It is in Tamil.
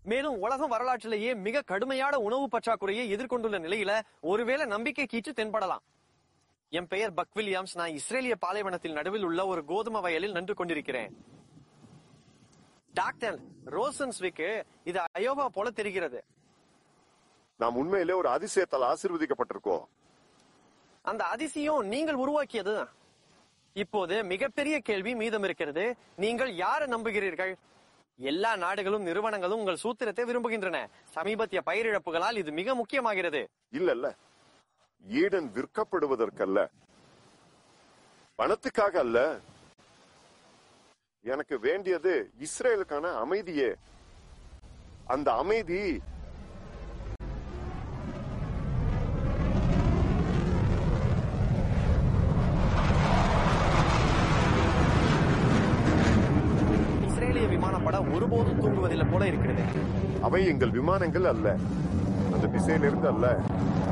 மேலும் உலக வரலாற்றிலேயே மிக கடுமையான உணவு பற்றாக்குறையை எதிர்கொண்டுள்ள நிலையில ஒருவேளை நம்பிக்கை கீற்று தென்படலாம் என் பெயர் பக் வில்லியம்ஸ் நான் இஸ்ரேலிய பாலைவனத்தில் நடுவில் உள்ள ஒரு கோதுமை வயலில் நின்று கொண்டிருக்கிறேன் டாக்டர் ரோசன்ஸ்விக்கு இது அயோவா போல தெரிகிறது நாம் உண்மையிலே ஒரு அதிசயத்தால் ஆசீர்வதிக்கப்பட்டிருக்கோம் அந்த அதிசயம் நீங்கள் உருவாக்கியது இப்போது மிகப்பெரிய கேள்வி மீதம் இருக்கிறது நீங்கள் யாரை நம்புகிறீர்கள் எல்லா நாடுகளும் நிறுவனங்களும் உங்கள் சூத்திரத்தை விரும்புகின்றன சமீபத்திய பயிரிழப்புகளால் இது மிக முக்கியமாகிறது இல்ல இல்ல ஈடன் விற்கப்படுவதற்கல்ல பணத்துக்காக அல்ல எனக்கு வேண்டியது இஸ்ரேலுக்கான அமைதியே அந்த அமைதி இஸ்ரேலிய விமானப்பட ஒருபோதும் தூங்குவதில்லை போல இருக்கிறது அவை எங்கள் விமானங்கள் அல்ல அந்த திசையிலிருந்து அல்ல